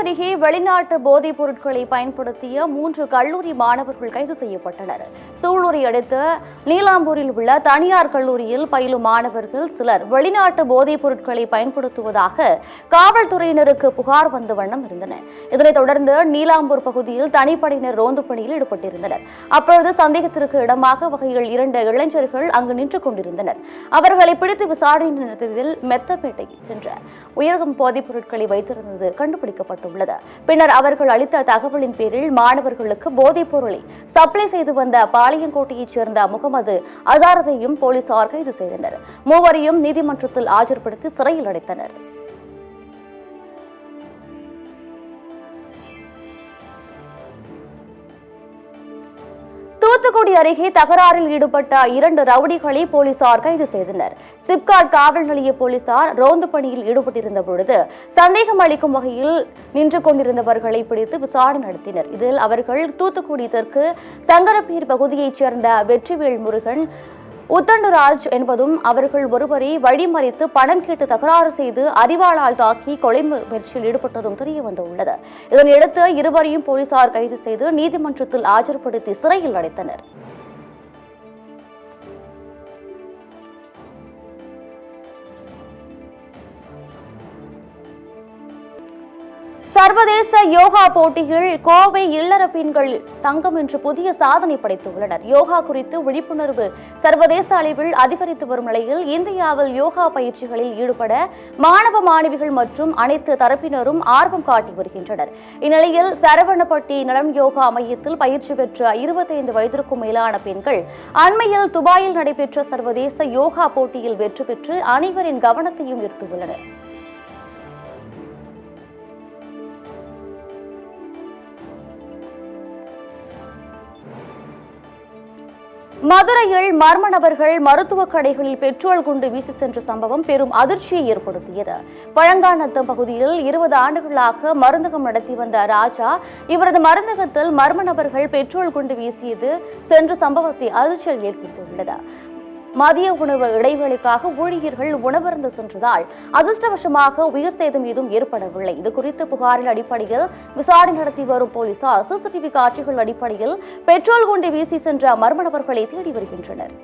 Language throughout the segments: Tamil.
அருகே வெளிநாட்டு போதைப் பொருட்களை பயன்படுத்திய மூன்று கல்லூரி மாணவர்கள் கைது செய்யப்பட்டனர் சூலூரை அடுத்த நீலாம்பூரில் உள்ள தனியார் கல்லூரியில் பயிலும் மாணவர்கள் சிலர் வெளிநாட்டு போதைப் பொருட்களை பயன்படுத்துவதாக காவல்துறையினருக்கு புகார் வந்த வண்ணம் இருந்தன இதனைத் தொடர்ந்து நீலாம்பூர் பகுதியில் தனிப்படையினர் ரோந்து பணியில் ஈடுபட்டிருந்தனர் அப்பொழுது சந்தேகத்திற்கு இடமாக வகையில் இரண்டு இளைஞர்கள் அங்கு நின்று கொண்டிருந்தனர் அவர்களை பிடித்து விசாரணை நடத்தியதில் மெத்தப்பேட்டை சென்ற உயர்கம் போதைப் பொருட்களை வைத்திருந்தது கண்டுபிடிக்கப்பட்டுள்ளது பின்னர் அவர்கள் அளித்த தகவலின் பேரில் மாணவர்களுக்கு போதைப் பொருளை சப்ளை செய்து வந்த பாளையங்கோட்டையைச் சேர்ந்த முகமது அசாரதையும் போலீசார் கைது செய்தனர் மூவரையும் நீதிமன்றத்தில் ஆஜர்படுத்தி சிறையில் அடைத்தனர் தூத்துக்குடி அருகே தகராறில் ஈடுபட்ட இரண்டு ரவுடிகளை போலீசார் கைது செய்தனர் சிப்காட் காவல் நிலைய போலீசார் ரோந்து பணியில் ஈடுபட்டிருந்த பொழுது சந்தேகம் அளிக்கும் வகையில் நின்று கொண்டிருந்தவர்களை பிடித்து விசாரணை நடத்தினர் இதில் அவர்கள் தூத்துக்குடி தெற்கு சங்கரப்பீர் பகுதியைச் சேர்ந்த வெற்றிவேல் முருகன் உத்தண்டுராஜ் என்பதும் அவர்கள் ஒருவரை வழிமறித்து பணம் கேட்டு தகராறு செய்து அறிவாளால் தாக்கி கொலை மு- முயற்சியில் ஈடுபட்டதும் தெரிய வந்துள்ளது இதனையடுத்து இருவரையும் போலீசார் கைது செய்து நீதிமன்றத்தில் ஆஜர்படுத்தி சிறையில் அடைத்தனர் சர்வதேச யோகா போட்டியில் கோவை இல்லற பெண்கள் தங்கம் என்று புதிய சாதனை படைத்துள்ளனர் யோகா குறித்து விழிப்புணர்வு சர்வதேச அளவில் அதிகரித்து வரும் நிலையில் இந்தியாவில் யோகா பயிற்சிகளில் ஈடுபட மாணவ மாணவிகள் மற்றும் அனைத்து தரப்பினரும் ஆர்வம் காட்டி வருகின்றனர் இந்நிலையில் சரவணப்பட்டி நலம் யோகா மையத்தில் பயிற்சி பெற்ற இருபத்தைந்து வயதிற்கும் மேலான பெண்கள் அண்மையில் துபாயில் நடைபெற்ற சர்வதேச யோகா போட்டியில் வெற்றி பெற்று அனைவரின் கவனத்தையும் ஈர்த்துள்ளனர் மதுரையில் மர்ம நபர்கள் மருத்துவக் கடைகளில் பெட்ரோல் குண்டு வீசி சென்ற சம்பவம் பெரும் அதிர்ச்சியை ஏற்படுத்தியது பழங்காநத்தம் பகுதியில் இருபது ஆண்டுகளாக மருந்தகம் நடத்தி வந்த ராஜா இவரது மருந்தகத்தில் மர்ம நபர்கள் பெட்ரோல் குண்டு வீசியது சென்ற சம்பவத்தை அதிர்ச்சியில் ஏற்படுத்தியுள்ளது மதிய உணவு இடைவேளைக்காக ஊழியர்கள் உணவருந்து சென்றதால் அதிர்ஷ்டவசமாக உயிர் சேதம் ஏதும் ஏற்படவில்லை இது குறித்து புகாரின் அடிப்படையில் விசாரணை நடத்தி வரும் போலீசார் சிசிடிவி காட்சிகள் அடிப்படையில் பெட்ரோல் குண்டு வீசி சென்ற மர்ம நபர்களை தேடி வருகின்றனர்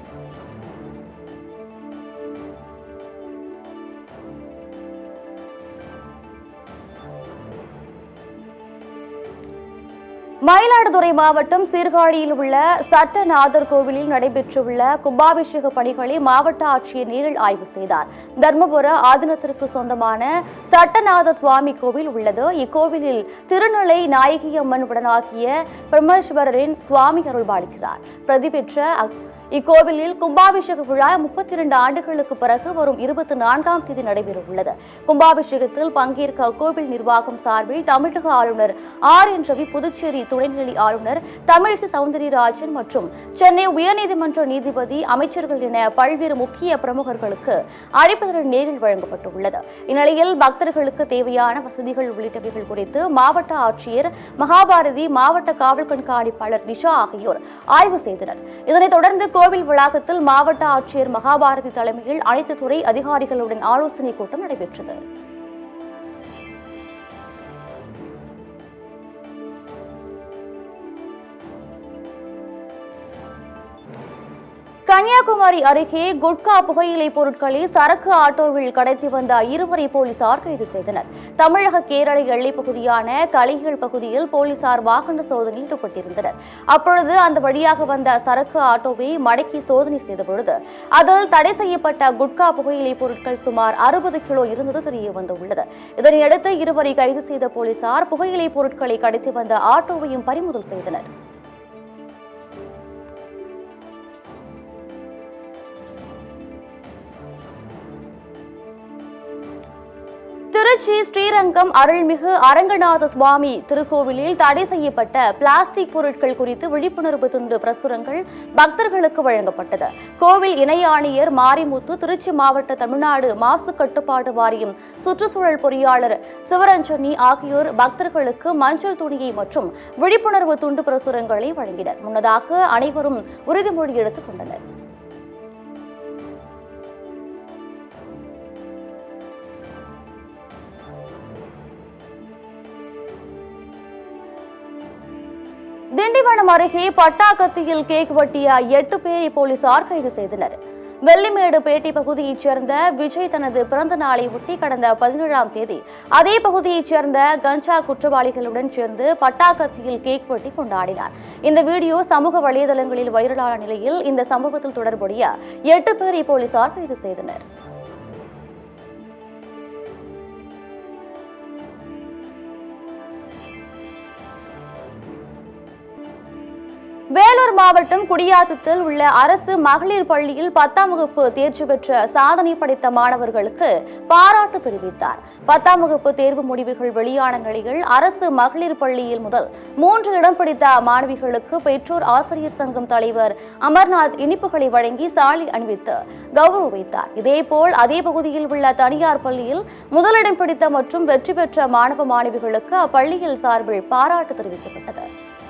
மயிலாடுதுறை மாவட்டம் சீர்காழியில் உள்ள சட்டநாதர் கோவிலில் நடைபெற்றுள்ள கும்பாபிஷேக பணிகளை மாவட்ட ஆட்சியர் நேரில் ஆய்வு செய்தார் தர்மபுர ஆதீனத்திற்கு சொந்தமான சட்டநாத சுவாமி கோவில் உள்ளது இக்கோவிலில் திருநிலை நாயகியம்மன் உடனாகிய பிரம்மேஸ்வரரின் சுவாமி அருள்பாலிக்கிறார் பிரதிபெற்ற அக்- இக்கோவிலில் கும்பாபிஷேக விழா முப்பத்தி இரண்டு ஆண்டுகளுக்கு பிறகு வரும் இருபத்தி நான்காம் தேதி நடைபெற உள்ளது கும்பாபிஷேகத்தில் பங்கேற்க கோவில் நிர்வாகம் சார்பில் தமிழக ஆளுநர் ஆர் என் ரவி புதுச்சேரி துணைநிலை ஆளுநர் தமிழிசை சவுந்தரராஜன் மற்றும் சென்னை உயர்நீதிமன்ற நீதிபதி அமைச்சர்கள் என பல்வேறு முக்கிய பிரமுகர்களுக்கு அழைப்பதன் நேரில் வழங்கப்பட்டுள்ளது இந்நிலையில் பக்தர்களுக்கு தேவையான வசதிகள் உள்ளிட்டவைகள் குறித்து மாவட்ட ஆட்சியர் மகாபாரதி மாவட்ட காவல் கண்காணிப்பாளர் நிஷா ஆகியோர் ஆய்வு செய்தனர் இதனைத் தொடர்ந்து கோவில் வளாகத்தில் மாவட்ட ஆட்சியர் மகாபாரதி தலைமையில் அனைத்து துறை அதிகாரிகளுடன் ஆலோசனை கூட்டம் நடைபெற்றது கன்னியாகுமரி அருகே குட்கா புகையிலை பொருட்களை சரக்கு ஆட்டோவில் கடத்தி வந்த இருவரை போலீசார் கைது செய்தனர் தமிழக கேரள எல்லைப் பகுதியான கலிகள் பகுதியில் போலீசார் வாகன சோதனையில் ஈடுபட்டிருந்தனர் அப்பொழுது அந்த வழியாக வந்த சரக்கு ஆட்டோவை மடக்கி சோதனை செய்த பொழுது அதில் தடை செய்யப்பட்ட குட்கா புகையிலை பொருட்கள் சுமார் அறுபது கிலோ இருந்தது தெரிய வந்துள்ளது இதனையடுத்து இருவரை கைது செய்த போலீசார் புகையிலை பொருட்களை கடத்தி வந்த ஆட்டோவையும் பறிமுதல் செய்தனர் திருச்சி ஸ்ரீரங்கம் அருள்மிகு அரங்கநாத சுவாமி திருக்கோவிலில் தடை செய்யப்பட்ட பிளாஸ்டிக் பொருட்கள் குறித்து விழிப்புணர்வு துண்டு பிரசுரங்கள் பக்தர்களுக்கு வழங்கப்பட்டது கோவில் இணை ஆணையர் மாரிமுத்து திருச்சி மாவட்ட தமிழ்நாடு மாசு கட்டுப்பாடு வாரியம் சுற்றுச்சூழல் பொறியாளர் சிவரஞ்சனி ஆகியோர் பக்தர்களுக்கு மஞ்சள் துணியை மற்றும் விழிப்புணர்வு துண்டு பிரசுரங்களை வழங்கினர் முன்னதாக அனைவரும் உறுதிமொழி எடுத்துக் கொண்டனர் திண்டிவனம் அருகே பட்டாக்கத்தியில் கேக் வெட்டிய எட்டு பேரை போலீசார் கைது செய்தனர் வெள்ளிமேடு பேட்டை பகுதியைச் சேர்ந்த விஜய் தனது பிறந்த நாளை ஒட்டி கடந்த பதினேழாம் தேதி அதே பகுதியைச் சேர்ந்த கஞ்சா குற்றவாளிகளுடன் சேர்ந்து பட்டாக்கத்தியில் கேக் வெட்டி கொண்டாடினார் இந்த வீடியோ சமூக வலைதளங்களில் வைரலான நிலையில் இந்த சம்பவத்தில் தொடர்புடைய எட்டு பேரை போலீசார் கைது செய்தனர் வேலூர் மாவட்டம் குடியாத்தத்தில் உள்ள அரசு மகளிர் பள்ளியில் பத்தாம் வகுப்பு தேர்ச்சி பெற்ற சாதனை படைத்த மாணவர்களுக்கு பாராட்டு தெரிவித்தார் பத்தாம் வகுப்பு தேர்வு முடிவுகள் வெளியான நிலையில் அரசு மகளிர் பள்ளியில் முதல் மூன்று இடம் பிடித்த மாணவிகளுக்கு பெற்றோர் ஆசிரியர் சங்கம் தலைவர் அமர்நாத் இனிப்புகளை வழங்கி சாலை அணிவித்து கௌரவித்தார் இதேபோல் அதே பகுதியில் உள்ள தனியார் பள்ளியில் முதலிடம் பிடித்த மற்றும் வெற்றி பெற்ற மாணவ மாணவிகளுக்கு அப்பள்ளியில் சார்பில் பாராட்டு தெரிவிக்கப்பட்டது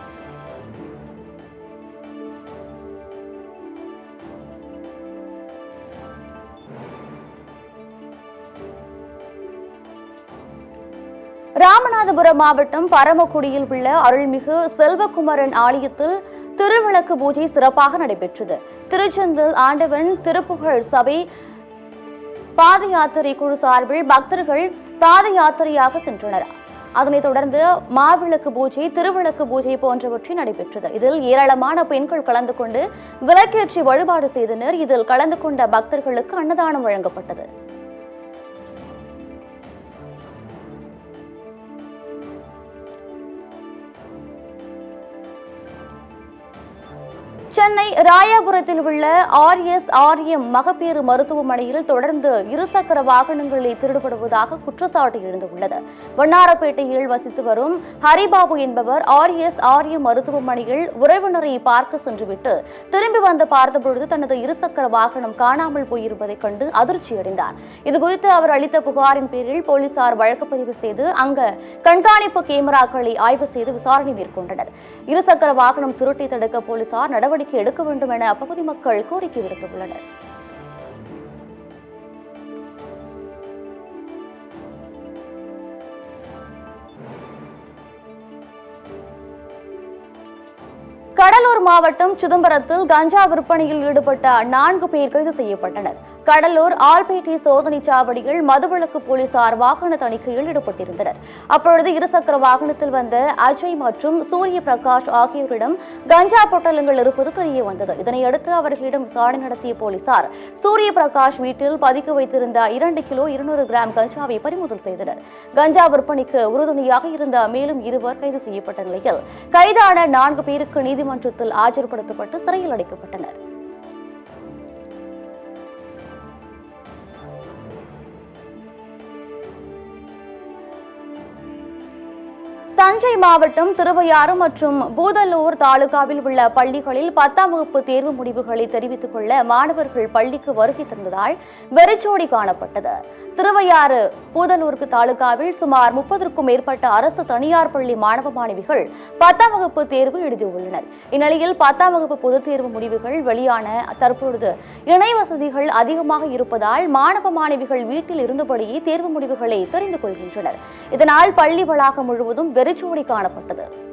ராமநாதபுரம் மாவட்டம் பரமக்குடியில் உள்ள அருள்மிகு செல்வகுமரன் ஆலயத்தில் திருவிளக்கு பூஜை சிறப்பாக நடைபெற்றது திருச்செந்தில் ஆண்டவன் திருப்புகழ் சபை பாத யாத்திரை குழு சார்பில் பக்தர்கள் பாத யாத்திரையாக சென்றனர் அதனைத் தொடர்ந்து மாவிளக்கு பூஜை திருவிளக்கு பூஜை போன்றவற்றை நடைபெற்றது இதில் ஏராளமான பெண்கள் கலந்து கொண்டு விளக்கேற்றி வழிபாடு செய்தனர் இதில் கலந்து கொண்ட பக்தர்களுக்கு அன்னதானம் வழங்கப்பட்டது சென்னை ராயாபுரத்தில் உள்ள ஆர்எஸ் ஆர்எம் மகப்பேறு மருத்துவமனையில் தொடர்ந்து இருசக்கர வாகனங்களை திருடுபடுவதாக குற்றச்சாட்டு எழுந்துள்ளது வண்ணாரப்பேட்டையில் வசித்து வரும் ஹரிபாபு என்பவர் ஆர்எஸ் ஆர்எம் மருத்துவமனையில் உறவினரை பார்க்க சென்றுவிட்டு திரும்பி வந்து பார்த்தபொழுது தனது இருசக்கர வாகனம் காணாமல் போயிருப்பதைக் கண்டு அதிர்ச்சியடைந்தார் இதுகுறித்து அவர் அளித்த புகாரின் பேரில் போலீசார் வழக்கு பதிவு செய்து அங்க கண்காணிப்பு கேமராக்களை ஆய்வு செய்து விசாரணை மேற்கொண்டனர் இருசக்கர வாகனம் திருட்டை தடுக்க போலீசார் நடவடிக்கை எடுக்க வேண்டும் என அப்பகுதி மக்கள் கோரிக்கை விடுத்துள்ளனர் கடலூர் மாவட்டம் சிதம்பரத்தில் கஞ்சா விற்பனையில் ஈடுபட்ட நான்கு பேர் கைது செய்யப்பட்டனர் கடலூர் ஆல்பேட்டை சோதனை சாவடியில் மதுவிலக்கு போலீசார் வாகன தணிக்கையில் ஈடுபட்டிருந்தனர் அப்பொழுது இருசக்கர வாகனத்தில் வந்த அஜய் மற்றும் சூரிய பிரகாஷ் ஆகியோரிடம் கஞ்சா பொட்டலங்கள் இருப்பது தெரிய வந்தது இதனையடுத்து அவர்களிடம் விசாரணை நடத்திய போலீசார் சூரிய பிரகாஷ் வீட்டில் பதுக்கி வைத்திருந்த இரண்டு கிலோ இருநூறு கிராம் கஞ்சாவை பறிமுதல் செய்தனர் கஞ்சா விற்பனைக்கு உறுதுணையாக இருந்த மேலும் இருவர் கைது செய்யப்பட்ட நிலையில் கைதான நான்கு பேருக்கு நீதிமன்றத்தில் ஆஜர்படுத்தப்பட்டு சிறையில் அடைக்கப்பட்டனர் தஞ்சை மாவட்டம் திருவையாறு மற்றும் பூதலூர் தாலுகாவில் உள்ள பள்ளிகளில் பத்தாம் வகுப்பு தேர்வு முடிவுகளை தெரிவித்துக் கொள்ள மாணவர்கள் பள்ளிக்கு வருகை தந்ததால் வெறிச்சோடி காணப்பட்டது திருவையாறு பூதலூருக்கு தாலுகாவில் சுமார் முப்பதற்கும் மேற்பட்ட அரசு தனியார் பள்ளி மாணவ மாணவிகள் பத்தாம் வகுப்பு தேர்வு எழுதியுள்ளனர் இந்நிலையில் பத்தாம் வகுப்பு பொதுத் தேர்வு முடிவுகள் வெளியான தற்பொழுது இணைய வசதிகள் அதிகமாக இருப்பதால் மாணவ மாணவிகள் வீட்டில் இருந்தபடியே தேர்வு முடிவுகளை தெரிந்து கொள்கின்றனர் இதனால் பள்ளி வளாகம் முழுவதும் வெறிச்சோடி காணப்பட்டது